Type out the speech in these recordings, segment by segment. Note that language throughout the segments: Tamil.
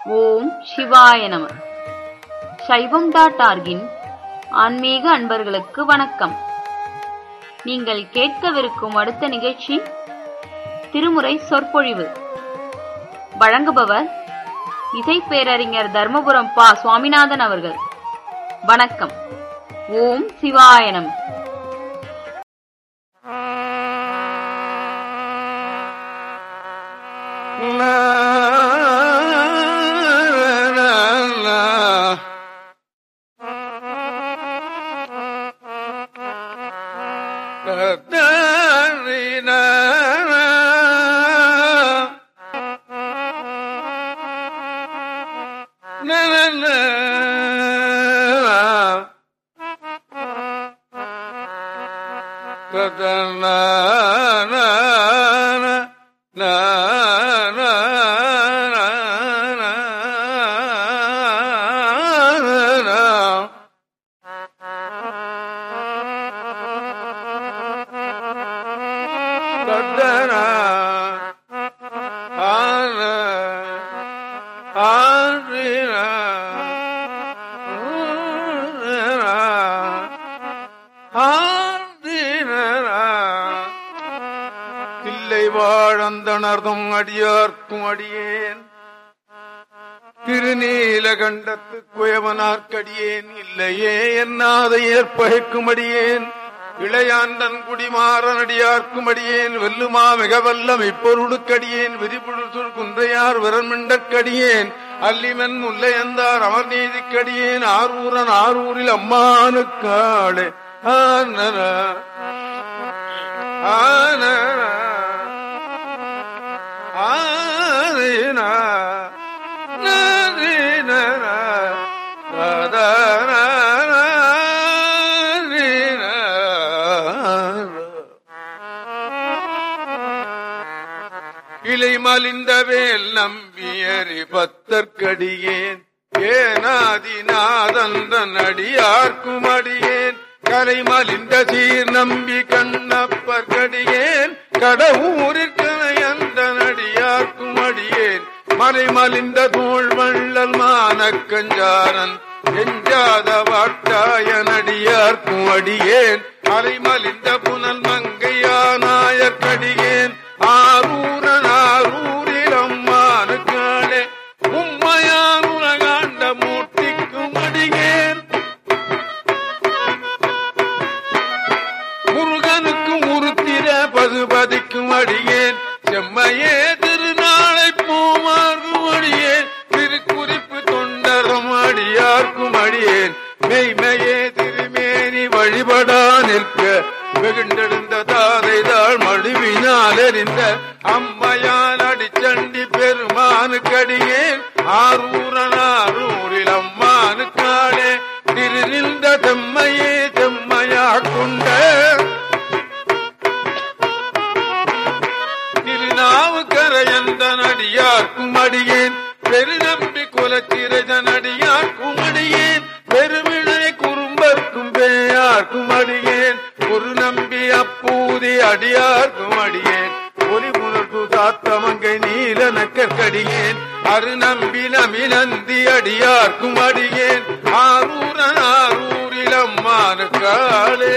ஓம் சிவாய நம சைவம் டாட் ஆர்கின் ஆன்மீக அன்பர்களுக்கு வணக்கம் நீங்கள் கேட்கவிருக்கும் அடுத்த நிகழ்ச்சி திருமுறை சொற்பொழிவு வழங்குபவர் இசை பேரறிஞர் தர்மபுரம் பா சுவாமிநாதன் அவர்கள் வணக்கம் ஓம் சிவாய நம இல்லை வாழந்தனர்தும் அடியார்க்கும் அடியேன் திருநீலகண்டத்து குயவனார்க்கடியேன் இல்லையே என்னாத ஏற்பகைக்கும் அடியேன் இளையாண்டன் குடிமாறன் அடியார்க்கும் அடியேன் வெல்லுமா மிக வல்லம் இப்பொருளுக்கடியேன் விரிபுழுசுர் குன்றையார் விரன்மிண்டற்கடியேன் அல்லிமன் முல்லையந்தார் அமர்நீதிக்கடியேன் ஆரூரன் ஆரூரில் அம்மானுக்காளே ஆனன ஆனன ஆனன இலை மலிந்தவேல் நம்பியறி பத்தற்கடியேன் ஏனாதிநாதந்தன் அடியார்க்கும் அடியேன் கலை மலிந்த சீர் நம்பி கண்ணப்பற்கடியேன் கடவுரிற்கனையந்த நடியார்க்கும் அடியேன் மலை மலிந்த தோள் வள்ளல் மானக்கஞ்சாரன் எஞ்சாத வாட்டாய நடியார்க்கும் அடியேன் அலை மலிந்த புனல் மங்கையானாயற்கடியேன் ஆரூரன் ஆரூரில் அம்மானுக்காளே உம்மையான் உலகாண்ட மூட்டிக்கும் அடியேன் முருகனுக்கும் உருத்திர பதுபதிக்கும் அடியேன் செம்மையே திருநாளை பூமார்க்கும் அடியேன் திருக்குறிப்பு தொண்டரும் அடியார்க்கும் அடியேன் மெய்மையே திருமேனி வழிபடா நிற்க வெகுண்டெழுந்த தாதைதாள் மழுவினால் எறிந்த அம்மையான் அடிச்சண்டி பெருமானுக்கடியேன் ஆரூரன் ஆரூரில் அம்மானுக்காளே திருநின்ற தெம்மையே தெம்மையா கொண்ட திருநாவுக்கரையந்தன் அடியார்க்கும் அடியேன் பெருநம்பி குலச்சிரஜன் அடியார்க்கும் அடியேன் பெருமிழை குறும்பர்க்கும் பேயார்க்கும் அடியேன் ஒரு நம்பி அப்பூதி அடியார்க்கும் அடியேன் ஒலி முனர்கு தாத்தமங்கை நீலனக்கடியேன் அரு நம்பி நமினந்தி அடியார்க்கும் அடியேன் ஆரூரன் ஆரூரில் அம்மானுக்காளே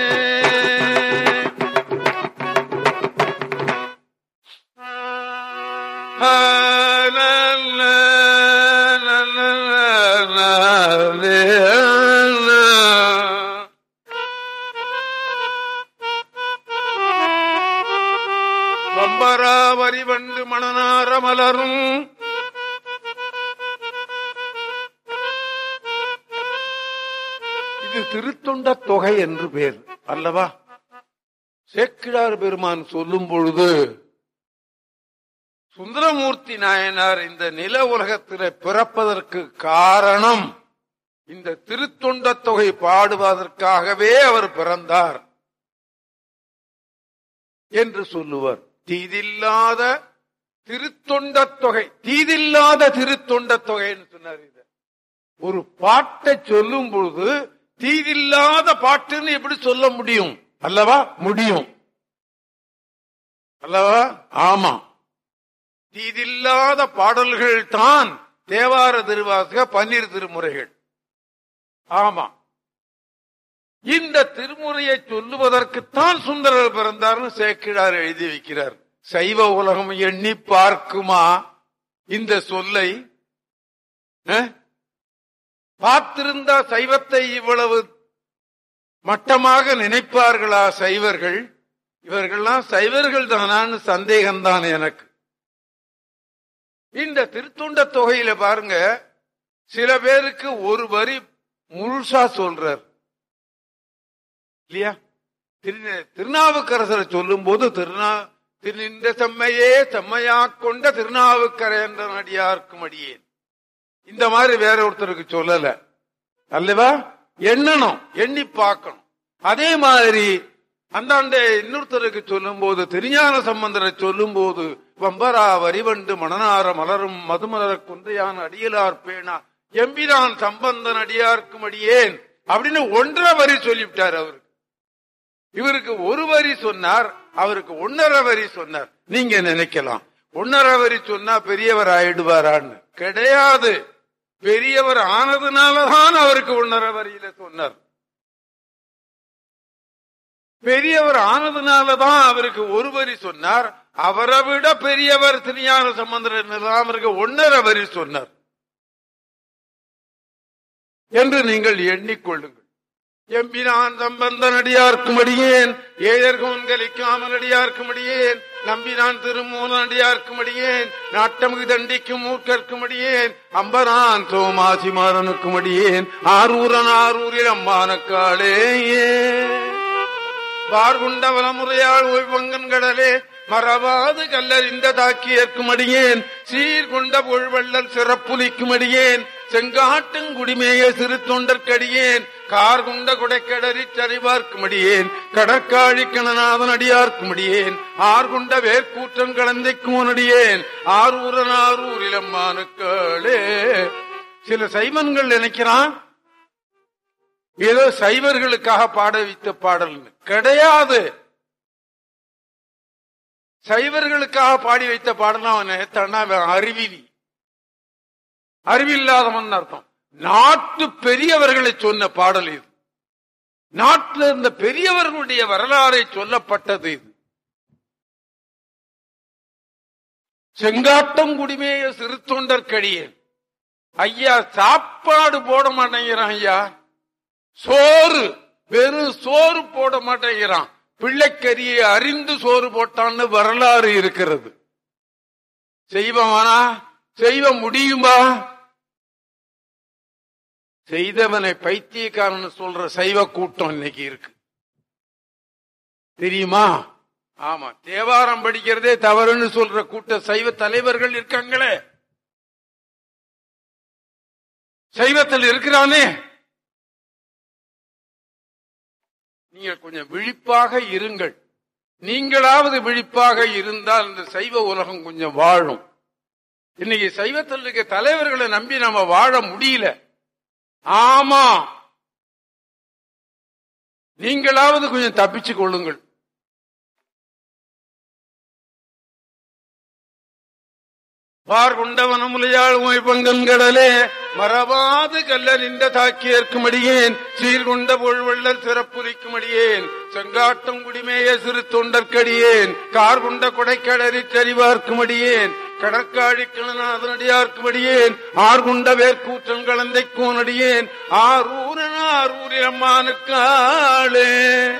வம்பராவரி வண்டு மணனார மலரும் இது திருத்தொண்ட தொகை என்று பேர் அல்லவா சேக்கிழார் பெருமான் சொல்லும் பொழுது சுந்தரமூர்த்தி நாயனார் இந்த நில உலகத்திலே பிறப்பதற்கு காரணம் இந்த திருத்தொண்ட தொகை பாடுவதற்காகவே அவர் பிறந்தார் என்று சொல்லுவார் தீதில்லாத திருத்தொண்ட தொகை தீதில்லாத திருத்தொண்ட தொகைன்னு சொன்னார் இத ஒரு பாட்டை சொல்லும் பொழுது தீதில்லாத பாட்டுன்னு எப்படி சொல்ல முடியும் அல்லவா முடியும் அல்லவா ஆமா தீதில்லாத பாடல்கள் தான் தேவார திருவாசக பன்னீர் திருமுறைகள் ஆமா இந்த திருமுறையை சொல்லுவதற்குத்தான் சுந்தரர் பிறந்தார்னு சேக்கிழார் எழுதி வைக்கிறார் சைவ உலகம் எண்ணி பார்க்குமா இந்த சொல்லை அஹ்? பார்த்திருந்தா சைவத்தை இவ்வளவு மட்டமாக நினைப்பார்களா சைவர்கள் இவர்கள்லாம் சைவர்கள் தானான்னு சந்தேகம்தான் எனக்கு இந்த திருத்துண்ட தொகையில பாருங்க சில பேருக்கு ஒரு வரி முழுசா சொல்றார் இல்லையா திரு- திருநாவுக்கரசரை சொல்லும் போது திருநா திருநின்ற செம்மையே செம்மையா கொண்ட திருநாவுக்கரை என்ற நடிகார்க்கும் அடியேன் இந்த மாதிரி வேற ஒருத்தருக்கு சொல்லல அல்லவா எண்ணணும் எண்ணி பார்க்கணும் அதே மாதிரி அந்தாண்ட இன்னொருத்தருக்கு சொல்லும் போது திருஞான சம்பந்தரை சொல்லும் போது வம்பரா வரிவண்டு மணனார மலரும் மதுமலர குந்தையான் அடியலார் பேணா எம்பிரான் சம்பந்தன் அடியார்க்கும் அடியேன் அப்படின்னு ஒன்றரை வரி சொல்லிவிட்டார் அவருக்கு இவருக்கு ஒரு வரி சொன்னார் அவருக்கு ஒன்னரை வரி சொன்னார் நீங்க நினைக்கலாம் ஒன்னரை வரி சொன்னா பெரியவர் ஆயிடுவாரான்னு கிடையாது பெரியவர் ஆனதுனாலதான் அவருக்கு ஒன்னரை வரியில சொன்னார் பெரியவர் ஆனதுனாலதான் அவருக்கு ஒரு வரி சொன்னார் அவரை விட பெரியவர் திருஞான சம்பந்தர் அவருக்கு ஒன்னரை வரி சொன்னார் என்று நீங்கள் எண்ணிக்கொள்ளுங்கள் எம்பினான் சம்பந்தன் அடியார்க்கும் அடியேன் ஏழர்கோன் கலிக்காமல் அடியார்க்கும் அடியேன் நம்பினான் திருமூலன் அடியார்க்கும் அடியேன் நாட்டமிகு தண்டிக்கும் மூர்க்கர்க்கும் அடியேன் அம்பனான் சோமாசிமாறனுக்கும் அடியேன் ஆரூரன் ஆரூரில் அம்மானக்காளே பார்குண்ட வலமுறையாள் ஓய்வங்கன் கடலே மறவாது கல்லறிந்த தாக்கியர்க்கும் அடியேன் சீர்கொண்ட பொழ்வள்ளல் சிறப்புலிக்கும் அடியேன் செங்காட்டும் குடிமேய சிறு தொண்டற்கடியேன் கார் கொண்ட கொடைக்கடறி சரிபார்க்கும் அடியேன் கடற்காழி கணநாதன் அடியார்க்கும் அடியேன் ஆர் கொண்ட வேர்க்கூற்றம் கலந்தைக்கும் அடியேன் ஆரூரன் ஆரூரில் அம்மானுக்களே சில சைமன்கள் நினைக்கிறான் ஏதோ சைவர்களுக்காக பாட வைத்த பாடல் கிடையாது சைவர்களுக்காக பாடி வைத்த பாடல் அவன் நினைத்தான்னா அவன் அறிவிலி அறிவில்லாதவன் அர்த்தம் நாட்டு பெரியவர்களை சொன்ன பாடல் இது நாட்டில் இருந்த பெரியவர்களுடைய வரலாறை சொல்லப்பட்டது இது செங்காட்டம் குடிமேய சிறு தொண்டற்கடியேன் ஐயா சாப்பாடு போட மாட்டேங்கிறான் ஐயா சோறு வெறும் சோறு போட மாட்டேங்கிறான் பிள்ளைக்கரியை அறிந்து சோறு போட்டான்னு வரலாறு இருக்கிறது செய்வமானா செய்வ முடியுமா செய்தவனை பைத்தியக்காரன் சொல்ற சைவ கூட்டம் இன்னைக்கு இருக்கு தெரியுமா ஆமா தேவாரம் படிக்கிறதே தவறுன்னு சொல்ற கூட்ட சைவ தலைவர்கள் இருக்காங்களே சைவத்தில் இருக்கிறானே நீங்க கொஞ்சம் விழிப்பாக இருங்கள் நீங்களாவது விழிப்பாக இருந்தால் இந்த சைவ உலகம் கொஞ்சம் வாழும் இன்னைக்கு சைவத்தில் இருக்க தலைவர்களை நம்பி நம்ம வாழ முடியல ஆமா நீங்களாவது கொஞ்சம் தப்பிச்சு கொள்ளுங்கள் பார்கொண்டவனமுலையாள் பங்கன் கடலே மறவாது கல்லறிந்த தாக்கியர்க்கும் அடியேன் சீர்கொண்ட பொழ்வள்ளல் சிறப்புரிக்கும் அடியேன் செங்காட்டம் குடிமேய சிறு தொண்டற்கடியேன் கார் கொண்ட கொடைக்கடறி சரிவார்க்கும் அடியேன் கடற்காழி கிணநாதன் அடியார்க்கும் அடியேன் ஆர்கொண்ட வேர்க்கூற்றம் கலந்தை கோனடியேன் ஆரூரன் ஆரூரில் அம்மானுக்காளே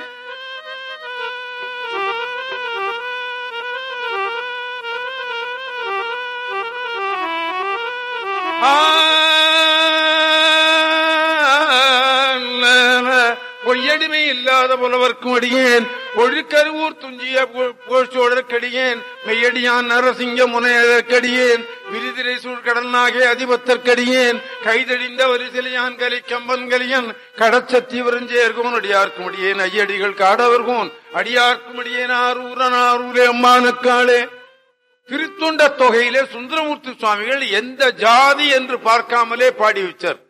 பொய்யடிமை இல்லாத புலவர்க்கும் அடியேன் ஒழுக்கருவூர் துஞ்சிய புகழ்ச்சோழற்கடியேன் மெய்யடியான் நரசிங்க முனையதற்கடியேன் விரிதிரை சூழ்கடல் நாகே அதிபத்தற்கடியேன் கைதடிந்த வரிசிலையான் கலி கம்பன் கலியன் கடச்சத்தி விரஞ்சேர்கோன் அடியார்க்கும் அடியேன் ஐயடிகள் காடவர்கோன் அடியார்க்கும் அடியேன் ஆரூரன் ஆரூரே அம்மானுக்காளே திருத்தொண்ட தொகையிலே சுந்தரமூர்த்தி சுவாமிகள் எந்த ஜாதி என்று பார்க்காமலே பாடி வச்சார்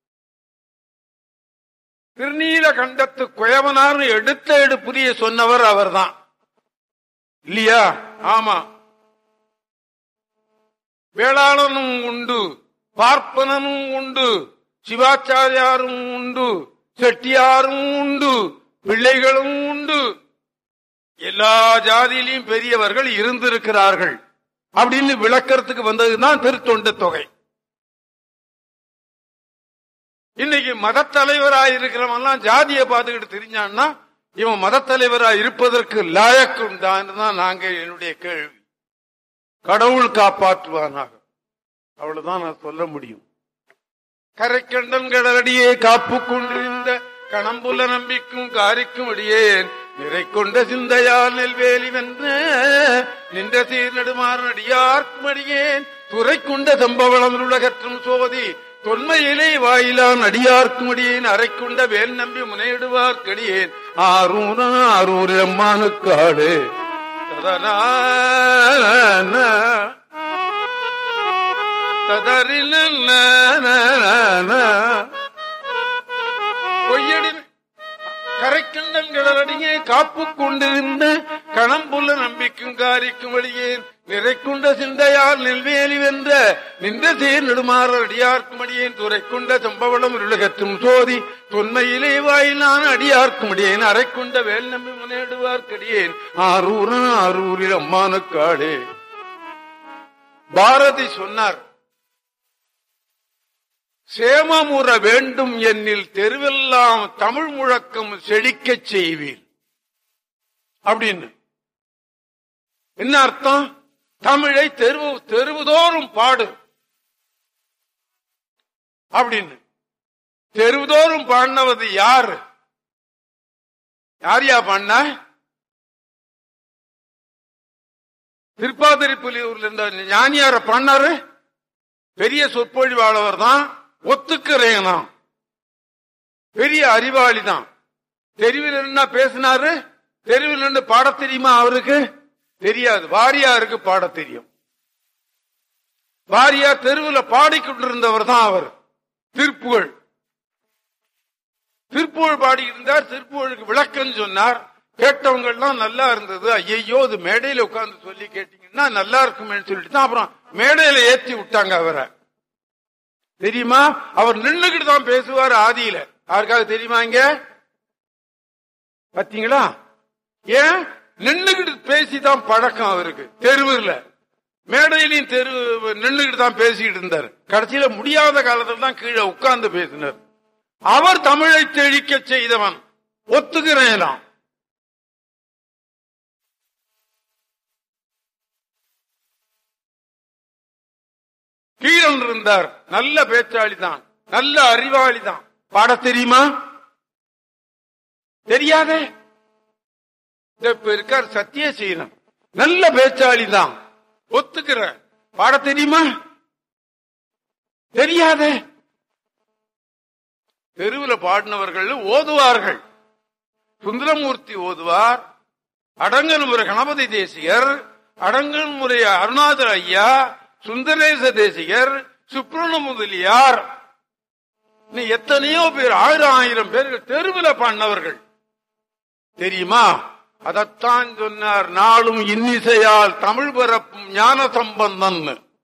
திருநீல கண்டத்து குயவனார்னு எடுத்த எடுப்புரிய சொன்னவர் அவர்தான் இல்லையா ஆமா வேளாளனும் உண்டு பார்ப்பனனும் உண்டு சிவாச்சாரியாரும் உண்டு செட்டியாரும் உண்டு பிள்ளைகளும் உண்டு எல்லா ஜாதியிலையும் பெரியவர்கள் இருந்திருக்கிறார்கள் அப்படின்னு விளக்கறதுக்கு வந்ததுதான் திருத்தொண்ட தொகை இன்னைக்கு மத தலைவராய் இருக்கிறவன் ஜாதியை பார்த்துக்கிட்டு தெரிஞ்சான்னா இவன் மத தலைவராய் இருப்பதற்கு லாயக்கும் தான் நாங்க என்னுடைய கேள்வி கடவுள் காப்பாற்றுவானாக அவ்வளவுதான் நான் சொல்ல முடியும் கரைக்கண்டன் கடலடியே காப்பு கொண்டிருந்த கணம்புல நம்பிக்கும் காரிக்கும் அடியேன் நிறை கொண்ட சிந்தையால் நெல்வேலி வென்ற நின்ற சீர் நெடுமாறன் அடியார்க்கும் அடியேன் துறை கொண்ட சம்பவளம் உலகற்றும் சோதி தொன்மையிலே வாயிலான் அடியார்க்கும் அடியேன் அரை கொண்ட வேல் நம்பி முனையிடுவார்க்கடியேன் ஆரூர ஆரூர் அம்மானுக்காடு ததனா ததறில் பொய்யடி கரைக்கண்டன் கடலடியே காப்பு கொண்டிருந்த கணம்புள்ள நம்பிக்கும் காரிக்கும் வழியேன் நிறைக்குண்ட சிந்தையால் நெல்வேலி வென்ற நின்ற சீர் நெடுமாற அடியார்க்கும் அடியேன் துறைக்குண்ட சம்பவளம் உலகற்றும் சோதி தொன்மையிலே வாயிலான அடியார்க்கும் அடியேன் அரைக்குண்ட வேல் நம்பி முன்னேடுவார்க்கடியேன் ஆரூர ஆரூரில் அம்மானுக்காடே பாரதி சொன்னார் சேமமுற வேண்டும் என்னில் தெருவெல்லாம் தமிழ் முழக்கம் செழிக்கச் செய்வீர் அப்படின்னு என்ன அர்த்தம் தமிழை தெருவு தெருவுதோறும் பாடு அப்படின்னு தெருவுதோறும் பாடினவது யாரு யார் யா பாடின திருப்பாதிரி புலியூர்ல இருந்த ஞானியார பாடினாரு பெரிய சொற்பொழிவாளவர் தான் ஒத்துக்கிறேன் நான் பெரிய அறிவாளி தான் தெருவில் என்ன பேசினாரு தெருவில் நின்று பாட தெரியுமா அவருக்கு தெரியாது வாரியாருக்கு பாட தெரியும் வாரியார் தெருவில் பாடிக்கொண்டிருந்தவர் தான் அவர் திருப்புகழ் திருப்புகழ் பாடியிருந்தார் திருப்புகழுக்கு விளக்கம் சொன்னார் கேட்டவங்க எல்லாம் நல்லா இருந்தது ஐயோ அது மேடையில உட்கார்ந்து சொல்லி கேட்டீங்கன்னா நல்லா இருக்குமே சொல்லிட்டு தான் அப்புறம் மேடையில ஏத்தி விட்டாங்க அவரை தெரியுமா அவர் நின்னுகிட்டு தான் பேசுவார் ஆதியில யாருக்காவது தெரியுமா இங்க பாத்தீங்களா ஏன் நின்னுகிட்டு பேசிதான் பழக்கம் அவருக்கு தெருவுல மேடையிலையும் தெரு நின்னுகிட்டு தான் பேசிக்கிட்டு இருந்தார் கடைசியில முடியாத காலத்துல தான் கீழே உட்கார்ந்து பேசினார் அவர் தமிழை தெழிக்க செய்தவன் ஒத்துக்கிறேன் நான். கீழன் இருந்தார் நல்ல பேச்சாளி தான் நல்ல அறிவாளி தான் பாட தெரியுமா தெரியாதே இந்த இப்ப இருக்கார் சத்தியசீலன் நல்ல பேச்சாளி தான் ஒத்துக்கிற பாட தெரியுமா தெரியாதே தெருவில் பாடினவர்கள் ஓதுவார்கள் சுந்தரமூர்த்தி ஓதுவார் அடங்கன்முறை கணபதி தேசிகர் அடங்கன்முறை அருணாதர் ஐயா சுந்தரேச தேசிகர் சுப்ரண முதலியார் நீ எத்தனையோ பேர் ஆயிரம் ஆயிரம் பேர்கள் தெருவில் பாடினவர்கள் தெரியுமா அதத்தான் சொன்னார் நாளும் இன்னிசையால் தமிழ் பரப்பும் ஞான சம்பந்தன்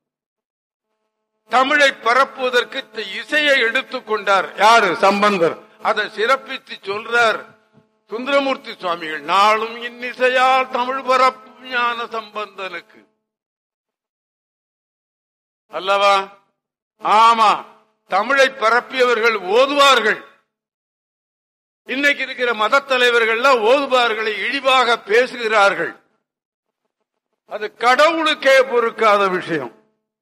தமிழை பரப்புவதற்கு த- இசையை எடுத்துக்கொண்டார் யாரு சம்பந்தர் அதை சிறப்பித்து சொல்றார் சுந்தரமூர்த்தி சுவாமிகள் நாளும் இன்னிசையால் தமிழ் பரப்பும் ஞான சம்பந்தனுக்கு அல்லவா ஆமா தமிழை பரப்பியவர்கள் ஓதுவார்கள் இன்னைக்கு இருக்கிற மத தலைவர்கள்லாம் ஓதுவார்களை இழிவாக பேசுகிறார்கள் அது கடவுளுக்கே பொறுக்காத விஷயம்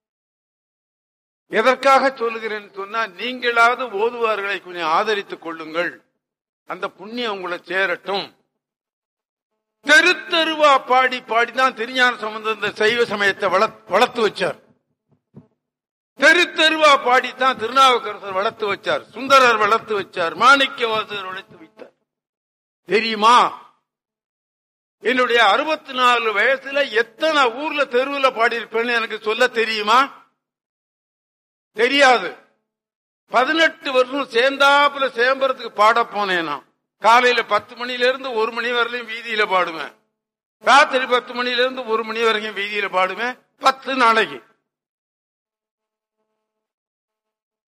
எதற்காக சொல்லுகிறேன் சொன்னா நீங்களாவது ஓதுவார்களை கொஞ்சம் ஆதரித்துக் கொள்ளுங்கள் அந்த புண்ணியம் உங்களை சேரட்டும் தெரு தெருவா பாடி பாடிதான் திருஞான சம்பந்தம் இந்த சைவ சமயத்தை வளர்த்- வளர்த்து வச்சார் தெரு தெருவா பாடித்தான் திருநாவுக்கரசர் வளர்த்து வச்சார் சுந்தரர் வளர்த்து வச்சார் மாணிக்கவாசகர் வளர்த்து வைத்தார் தெரியுமா என்னுடைய அறுபத்தி நாலு வயசுல எத்தனை ஊர்ல தெருவுல பாடியிருப்பேன்னு எனக்கு சொல்ல தெரியுமா தெரியாது பதினெட்டு வருஷம் சேர்ந்தாப்புல சேம்பரத்துக்கு பாட போனேன் நான் காலையில பத்து மணில இருந்து ஒரு மணி வரையிலும் வீதியில பாடுவேன் ராத்திரி பத்து மணில இருந்து ஒரு மணி வரைக்கும் வீதியில பாடுவேன் பத்து நாளைக்கு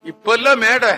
இப்பெல்லாம் மேடை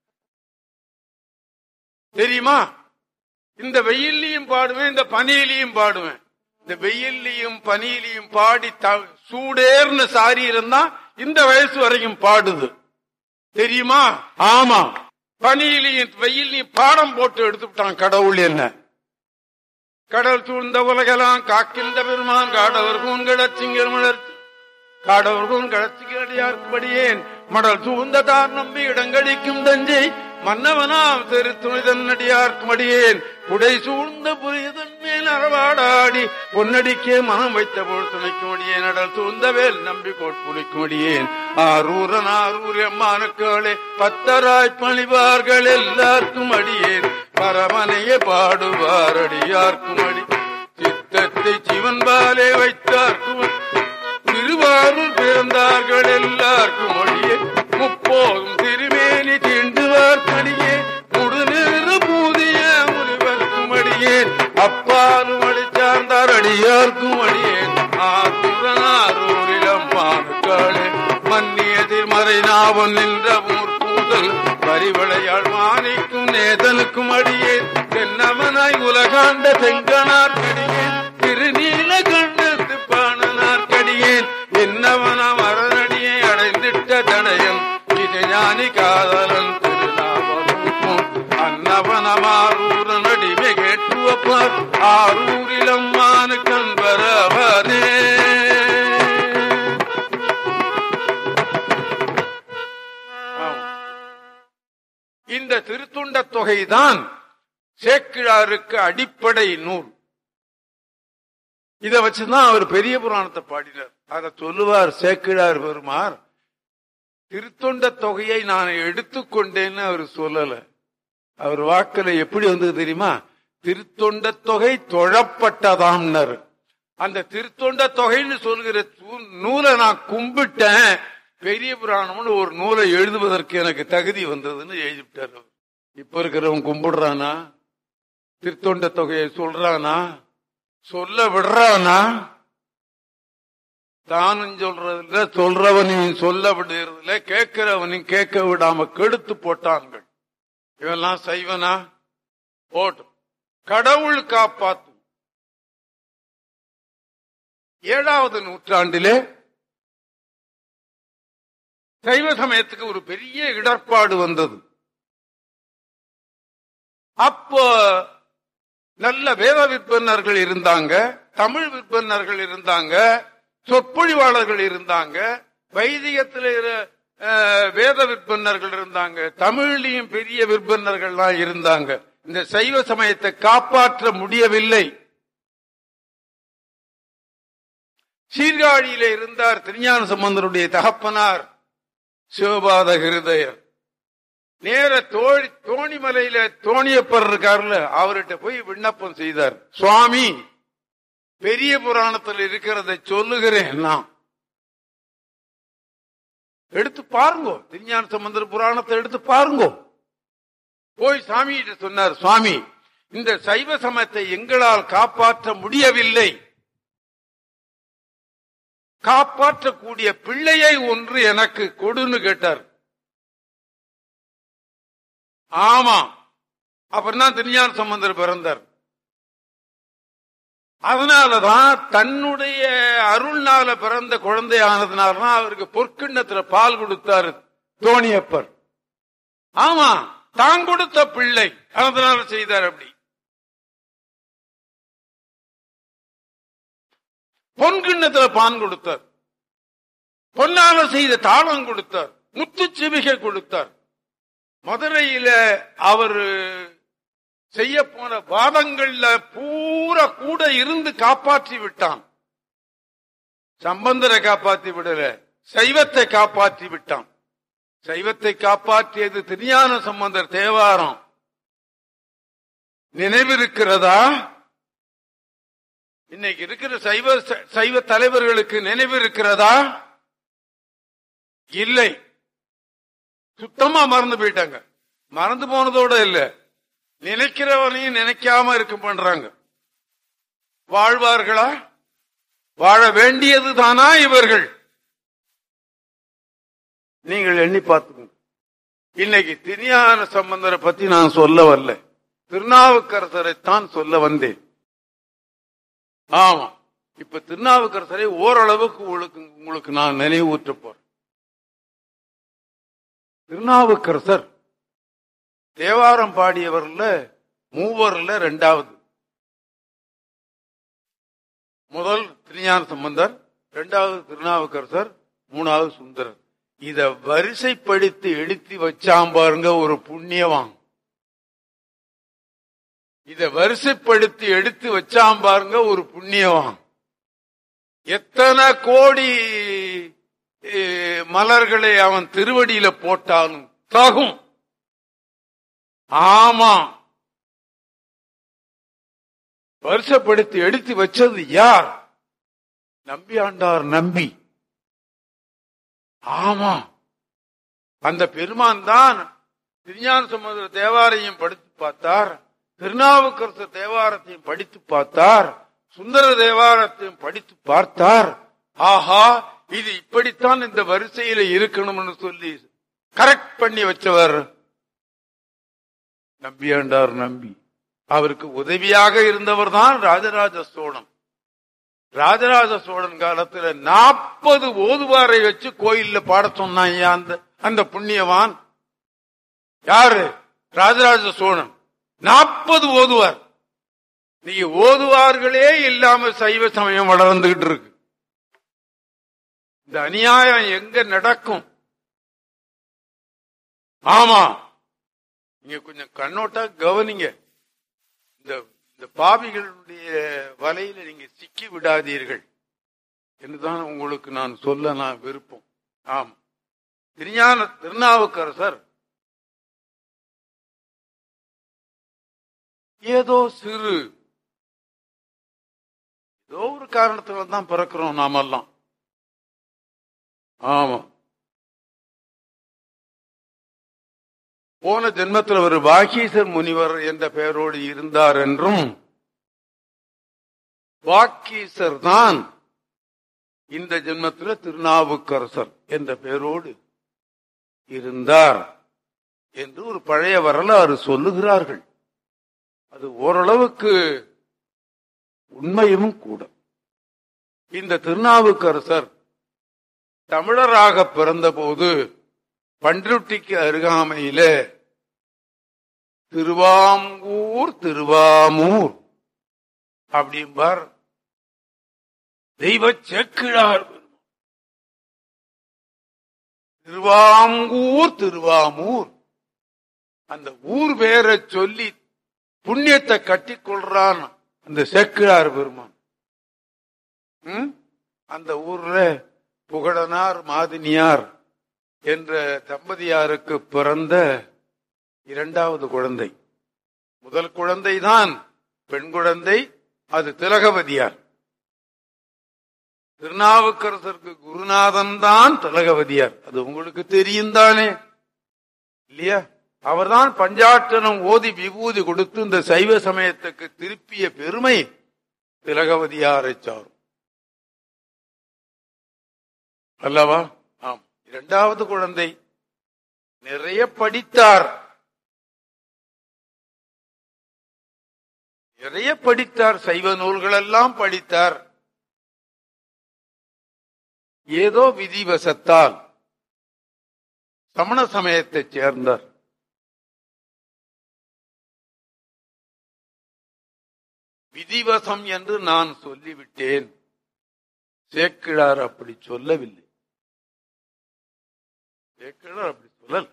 தெரியுமா இந்த வெயில்லையும் பாடுவேன் இந்த பனியிலையும் பாடுவேன் இந்த வெயில்லையும் பனியிலையும் பாடி த- சூடேர்னு சாரி இருந்தா இந்த வயசு வரைக்கும் பாடுது தெரியுமா ஆமா பனியிலையும் வெயிலையும் பாடம் போட்டு எடுத்துட்டான் கடவுள் என்ன கடல் சூழ்ந்த உலகெல்லாம் காக்கின்ற பெருமான் காடவர் கூண்கிடச் சிங்கர் மலர் காடவர் கூண்கிடச்சிகடியார்படியேன் மடல் சூழ்ந்த தார் நம்பி இடங்கடிக்கும் தஞ்சை மன்னவனாம் திரு துணிதன்னடியார்க்கும் அடியேன் புடை சூழ்ந்த புரியதன் மேல் அறவாடாடி பொன்னடிக்கே மனம் வைத்த போல் துணைக்கும் அடியேன் அடல் சூழ்ந்த வேல் நம்பி கோட்புலிக்கும் அடியேன் ஆரூரன் ஆரூர் எம்மானுக்களே பத்தராய் பணிவார்கள் எல்லாருக்கும் அடியேன் பரமனையே பாடுவார் அடியார்க்கும் அடி சித்தத்தை சிவன்பாலே வைத்தார்க்கும் திருவாரூர் பிறந்தார்கள் எல்லாருக்கும் அடியே முப்போதும் திருமேனி தீண்டுவார் படியே முடுநீறு பூதிய முனிவர்க்கும் அடியேன் அப்பாலும் அடி சார்ந்தார் அடியார்க்கும் அடியேன் ஆரூரனாரூரிலம் மானுக்காளே மன்னியதில் மறைநாவன் நின்ற மூர்கூதல் வரிவளையாள் மாணிக்கும் நேதனுக்கும் அடியேன் தென்னவனாய் உலகாண்ட செங்கனார் கடியேன் திருநீல கண்ணத்து பாணனார் கடியேன் என்னவனாம் அரணடியை அடைந்திட்ட தடயம் இது ஞானி காதலன் திருநாவலும் அன்னவனமாரூரன் அடிமை கேட்டுவப்பார் ஆரூரிலம் மானு கண்பரவனே இந்த திருத்துண்ட தொகைதான் சேக்கிழாருக்கு அடிப்படை நூல் இத வச்சுதான் அவர் பெரிய புராணத்தை பாடினார் அதை சொல்லுவார் சேக்கிழார் பெருமார் திருத்தொண்ட தொகையை நான் எடுத்துக்கொண்டேன்னு அவர் சொல்லல அவர் வாக்குல எப்படி வந்தது தெரியுமா திருத்தொண்ட தொகை தொழப்பட்டதாம்னர் அந்த திருத்தொண்ட தொகைன்னு சொல்கிற தூ- நூலை நான் கும்பிட்டேன் பெரிய புராணம்னு ஒரு நூலை எழுதுவதற்கு எனக்கு தகுதி வந்ததுன்னு எழுதிவிட்டார் அவர். இப்ப இருக்கிறவன் கும்பிடுறானா திருத்தொண்ட தொகையை சொல்றானா சொல்ல விடுறானா தானும் சொல்றதில்ல சொல்றவனையும் சொல்ல விடுறதில்ல கேட்கிறவனையும் கேட்க விடாம கெடுத்து போட்டான்கள் இவெல்லாம் சைவனா போட்டும் கடவுள் காப்பாத்தும் ஏழாவது நூற்றாண்டிலே சைவ சமயத்துக்கு ஒரு பெரிய இடர்பாடு வந்தது அப்போ நல்ல வேத விற்பனர்கள் இருந்தாங்க தமிழ் விற்பனர்கள் இருந்தாங்க சொற்பொழிவாளர்கள் இருந்தாங்க வைதிகத்தில் இரு- அஹ், வேத விற்பனர்கள் இருந்தாங்க தமிழ்லையும் பெரிய விற்பனர்கள்லாம் இருந்தாங்க இந்த சைவ சமயத்தை காப்பாற்ற முடியவில்லை சீர்காழியில இருந்தார் திருஞான சம்பந்தருடைய தகப்பனார் சிவபாத ஹிருதயர் நேர தோழி தோணிமலையில தோணியப்பர் இருக்காருல்ல அவர்கிட்ட போய் விண்ணப்பம் செய்தார் சுவாமி பெரிய புராணத்தில் இருக்கிறதை சொல்லுகிறேன் நான் எடுத்து பாருங்க திருஞான சம்பந்தர் புராணத்தை எடுத்து பாருங்க போய் சாமி சொன்னார் சுவாமி இந்த சைவ சமயத்தை எங்களால் காப்பாற்ற முடியவில்லை காப்பாற்றக்கூடிய பிள்ளையை ஒன்று எனக்கு கொடுன்னு கேட்டார் ஆமா அப்புறம் திருஞான சம்பந்தர் பிறந்தார் அதனாலதான் தன்னுடைய அருள்னால பிறந்த குழந்தையானதுனாலதான் அவருக்கு பொற்கிண்ணத்துல பால் கொடுத்தாரு தோணியப்பர் ஆமா தான் கொடுத்த பிள்ளை அதனால செய்தார் அப்படி பொன்கிண்ணத்துல பான் கொடுத்தார் பொன்னால செய்த தாளம் கொடுத்தார் முத்து சிவிகை கொடுத்தார் மதுரையில அவர் செய்ய போன வாதங்கள்ல பூரா கூட இருந்து காப்பாற்றி விட்டான் சம்பந்தரை காப்பாற்றி விடல சைவத்தை காப்பாற்றி விட்டான் சைவத்தை காப்பாற்றியது திருஞான சம்பந்தர் தேவாரம் நினைவிருக்கிறதா இன்னைக்கு இருக்கிற சைவ சைவ தலைவர்களுக்கு நினைவு இருக்கிறதா இல்லை சுத்தமா மறந்து போயிட்டாங்க மறந்து போனதோட இல்ல நினைக்கிறவனையும் நினைக்காம இருக்க பண்றாங்க வாழ்வார்களா வாழ வேண்டியது தானா இவர்கள் நீங்கள் எண்ணி பார்த்துக்கோங்க இன்னைக்கு திருஞான சம்பந்தரை பத்தி நான் சொல்ல வரல திருநாவுக்கரசரைத்தான் சொல்ல வந்தேன் ஆமா இப்ப திருநாவுக்கரசரை ஓரளவுக்கு உங்களுக்கு உங்களுக்கு நான் நினைவூற்ற போறேன் திருநாவுக்கரசர் தேவாரம் பாடியவர்ல மூவர்ல ரெண்டாவது முதல் திருஞான சம்பந்தர் இரண்டாவது திருநாவுக்கரசர் மூணாவது சுந்தரர் இத வரிசைப்படுத்தி எழுத்தி வச்சாம் பாருங்க ஒரு புண்ணியவான் இத வரிசைப்படுத்தி எடுத்து வச்சாம் பாருங்க ஒரு புண்ணியவான் எத்தனை கோடி மலர்களை அவன் திருவடியில போட்டாலும் தகும் ஆமா வருஷப்படுத்தி எடுத்து வச்சது யார் நம்பி ஆண்டார் நம்பி ஆமா அந்த பெருமான் தான் திருஞான சமுதிர தேவாரையும் படித்து பார்த்தார் திருநாவுக்கரசு தேவாரத்தையும் படித்து பார்த்தார் சுந்தர தேவாரத்தையும் படித்து பார்த்தார் ஆஹா இது இப்படித்தான் இந்த வரிசையில இருக்கணும்னு சொல்லி கரெக்ட் பண்ணி வச்சவர் நம்பியாண்டார் நம்பி அவருக்கு உதவியாக இருந்தவர் தான் ராஜராஜ சோழன் ராஜராஜ சோழன் காலத்துல நாற்பது ஓதுவாரை வச்சு கோயில்ல பாட சொன்னாங்க அந்த அந்த புண்ணியவான் யாரு ராஜராஜ சோழன் நாற்பது ஓதுவார் நீங்க ஓதுவார்களே இல்லாம சைவ சமயம் வளர்ந்துகிட்டு இருக்கு இந்த அநியாயம் எங்க நடக்கும் ஆமா நீங்க கொஞ்சம் கண்ணோட்டா கவனிங்க இந்த இந்த பாவிகளுடைய வலையில நீங்க சிக்கி விடாதீர்கள் என்றுதான் உங்களுக்கு நான் சொல்ல நான் விருப்பம் ஆம் திருஞான திருநாவுக்கரசர் ஏதோ சிறு ஏதோ ஒரு காரணத்துல தான் பிறக்கிறோம் நாமெல்லாம் ஆமா போன ஜென்மத்தில் ஒரு பாகீசர் முனிவர் என்ற பெயரோடு இருந்தார் என்றும் வாக்கீசர் தான் இந்த ஜென்மத்தில் திருநாவுக்கரசர் என்ற பெயரோடு இருந்தார் என்று ஒரு பழைய வரலாறு சொல்லுகிறார்கள் அது ஓரளவுக்கு உண்மையும் கூட இந்த திருநாவுக்கரசர் தமிழராக பிறந்தபோது பன்ருட்டிக்கு அருகாமையில திருவாங்கூர் திருவாமூர் அப்படிம்பார் தெய்வ செக்கிழார் திருவாங்கூர் திருவாமூர் அந்த ஊர் பேரை சொல்லி புண்ணியத்தை கட்டி கொள்றான் அந்த செக்கிழார் பெருமான் அந்த ஊர்ல புகழனார் மாதினியார் என்ற தம்பதியாருக்கு பிறந்த இரண்டாவது குழந்தை முதல் குழந்தை தான் பெண் குழந்தை அது திலகவதியார் திருநாவுக்கரசருக்கு குருநாதன் தான் திலகவதியார் அது உங்களுக்கு தெரியும் தானே இல்லையா அவர்தான் பஞ்சாட்டனம் ஓதி விபூதி கொடுத்து இந்த சைவ சமயத்துக்கு திருப்பிய பெருமை திலகவதியாரை சாரும் அல்லவா ஆம் இரண்டாவது குழந்தை நிறைய படித்தார் நிறைய படித்தார் சைவ நூல்கள் எல்லாம் படித்தார் ஏதோ விதிவசத்தால் சமண சமயத்தைச் சேர்ந்தார் விதிவசம் என்று நான் சொல்லிவிட்டேன் சேக்கிழார் அப்படி சொல்லவில்லை சேக்கிழார் அப்படி சொல்லல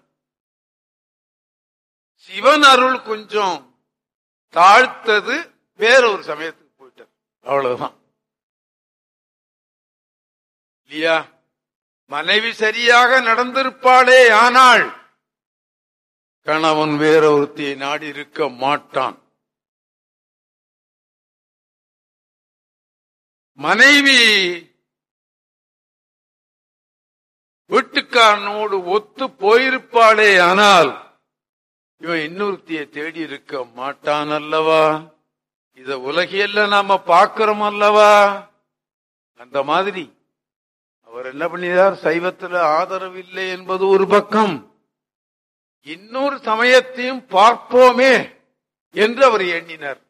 சிவன் அருள் கொஞ்சம் தாழ்த்தது வேற ஒரு சமயத்துக்கு போயிட்டார் அவ்வளவுதான் இல்லையா மனைவி சரியாக நடந்திருப்பாளே ஆனால் கணவன் வேற ஒருத்தியை நாடி இருக்க மாட்டான் மனைவி வீட்டுக்காரனோடு ஒத்து போயிருப்பாளே ஆனால் இவன் இன்னொருத்திய தேடி இருக்க மாட்டான் அல்லவா இத உலகியல்ல நாம பாக்கிறோம் அல்லவா அந்த மாதிரி அவர் என்ன பண்ணினார் சைவத்துல ஆதரவு இல்லை என்பது ஒரு பக்கம் இன்னொரு சமயத்தையும் பார்ப்போமே என்று அவர் எண்ணினார்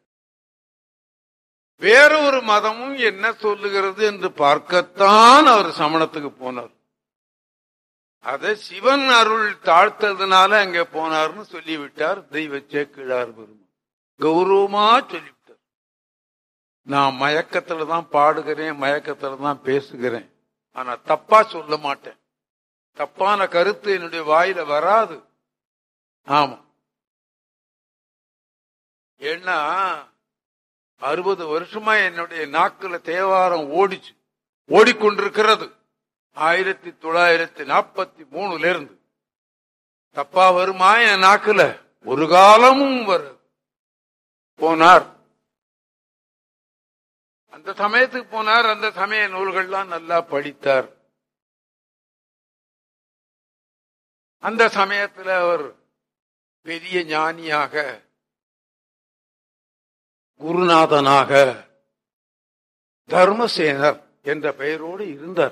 வேற ஒரு மதமும் என்ன சொல்லுகிறது என்று பார்க்கத்தான் அவர் சமணத்துக்கு போனார் அத சிவன் அருள் தாழ்த்ததுனால அங்க போனார்னு சொல்லிவிட்டார் தெய்வ சேக்கிழார் பெருமான் கௌரவமா சொல்லிவிட்டார் நான் மயக்கத்துல தான் பாடுகிறேன் மயக்கத்துல தான் பேசுகிறேன் ஆனா தப்பா சொல்ல மாட்டேன் தப்பான கருத்து என்னுடைய வாயில வராது ஆமா ஏன்னா அறுபது வருஷமா என்னுடைய நாக்குல தேவாரம் ஓடிச்சு ஓடிக்கொண்டிருக்கிறது ஆயிரத்தி தொள்ளாயிரத்தி நாற்பத்தி மூணுல இருந்து தப்பா வருமா என் நாக்குல ஒரு காலமும் வரு போனார் அந்த சமயத்துக்கு போனார் அந்த சமய நூல்கள்லாம் நல்லா படித்தார் அந்த சமயத்துல அவர் பெரிய ஞானியாக குருநாதனாக தர்மசேனர் என்ற பெயரோடு இருந்தார்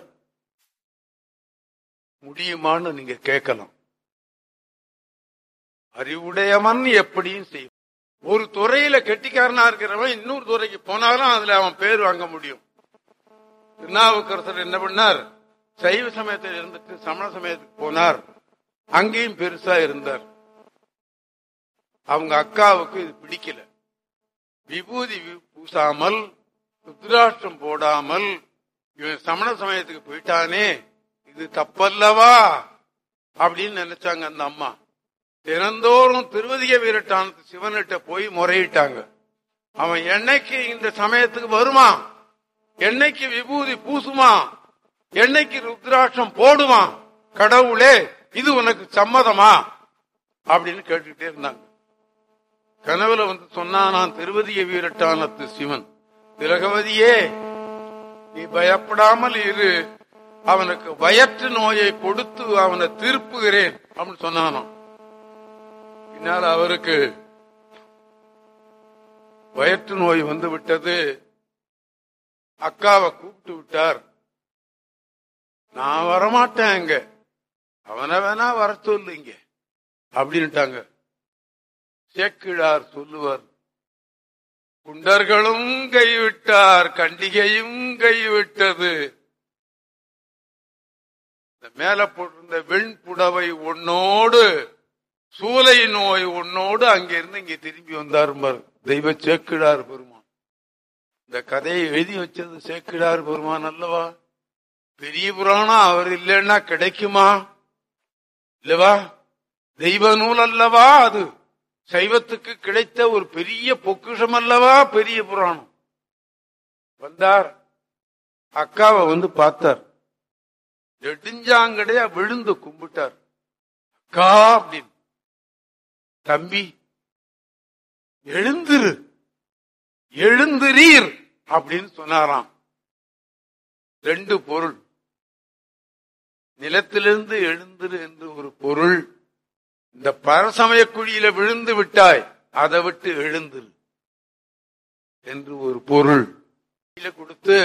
முடியுமான்னு நீங்க கேட்கலாம் அறிவுடையவன் எப்படியும் செய்யும் ஒரு துறையில கெட்டிக்காரனா இருக்கிறவன் இன்னொரு துறைக்கு போனாலும் அதுல அவன் பேர் வாங்க முடியும் திருநாவுக்கரசர் என்ன பண்ணார் சைவ சமயத்தில் இருந்துட்டு சமண சமயத்துக்கு போனார் அங்கேயும் பெருசா இருந்தார் அவங்க அக்காவுக்கு இது பிடிக்கல விபூதி பூசாமல் ருத்ராஷ்டிரம் போடாமல் இவன் சமண சமயத்துக்கு போயிட்டானே இது தப்பல்லவா அப்படின்னு நினைச்சாங்க அந்த அம்மா தினந்தோறும் திருவதிக வீரட்டானத்து சிவன்கிட்ட போய் முறையிட்டாங்க அவன் என்னைக்கு இந்த சமயத்துக்கு வருமா என்னைக்கு விபூதி பூசுமா என்னைக்கு ருத்ராட்சம் போடுவான் கடவுளே இது உனக்கு சம்மதமா அப்படின்னு கேட்டுக்கிட்டே இருந்தாங்க கனவுல வந்து சொன்னா நான் திருவதிய வீரட்டானத்து சிவன் திலகவதியே நீ பயப்படாமல் இரு அவனுக்கு வயற்று நோயை கொடுத்து அவனை திருப்புகிறேன் அப்படின்னு சொன்னானாம் பின்னால் அவருக்கு வயிற்று நோய் வந்து விட்டது அக்காவை கூப்பிட்டு விட்டார் நான் வரமாட்டேன் அங்க அவனை வேணா வர சொல்லு இங்க அப்படின்ட்டாங்க சேக்கிழார் சொல்லுவார் குண்டர்களும் கைவிட்டார் கண்டிகையும் கைவிட்டது இந்த மேல போட்டிருந்த வெண்புடவை ஒன்னோடு சூலை நோய் உன்னோடு அங்கிருந்து இங்க திரும்பி வந்தார் தெய்வ சேக்கிழார் பெருமான் இந்த கதையை எழுதி வச்சது சேக்கிழார் பெருமான் அல்லவா பெரிய புராணம் அவர் இல்லைன்னா கிடைக்குமா இல்லவா தெய்வ நூல் அல்லவா அது சைவத்துக்கு கிடைத்த ஒரு பெரிய பொக்கிஷம் அல்லவா பெரிய புராணம் வந்தார் அக்காவை வந்து பார்த்தார் நெடுஞ்சாங்கடையா விழுந்து கும்பிட்டார் அக்கா அப்படின்னு தம்பி எழுந்திரு எழுந்திரீர் அப்படின்னு சொன்னாராம் ரெண்டு பொருள் நிலத்திலிருந்து எழுந்திரு என்று ஒரு பொருள் இந்த பரசமய குழியில விழுந்து விட்டாய் அதை விட்டு எழுந்திரு என்று ஒரு பொருள் கொடுத்து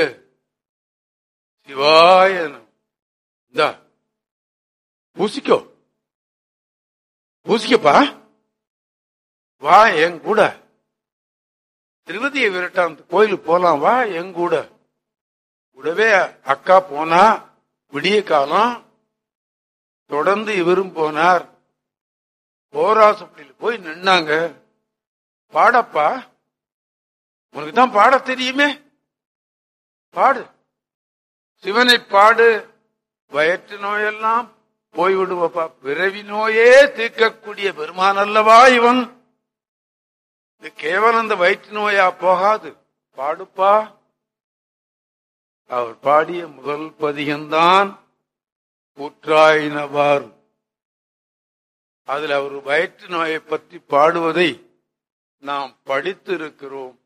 சிவாய இந்த பூசிக்கோ பூசிக்கப்பா வா என் கூட திருவதியை விரட்டான் கோயிலுக்கு போலாம் வா என் கூட கூடவே அக்கா போனா விடிய காலம் தொடர்ந்து இவரும் போனார் போராசப்படியில் போய் நின்னாங்க பாடப்பா உனக்கு தான் பாட தெரியுமே பாடு சிவனை பாடு வயிற்று நோயெல்லாம் போய்விடுவப்பா பிறவி நோயே தீர்க்கக்கூடிய பெருமான் அல்லவா இவன் இது கேவலம் அந்த வயிற்று நோயா போகாது பாடுப்பா அவர் பாடிய முதல் பதிகம்தான் கூற்றாயினவார் அதில் அவர் வயிற்று நோயை பற்றி பாடுவதை நாம் படித்திருக்கிறோம்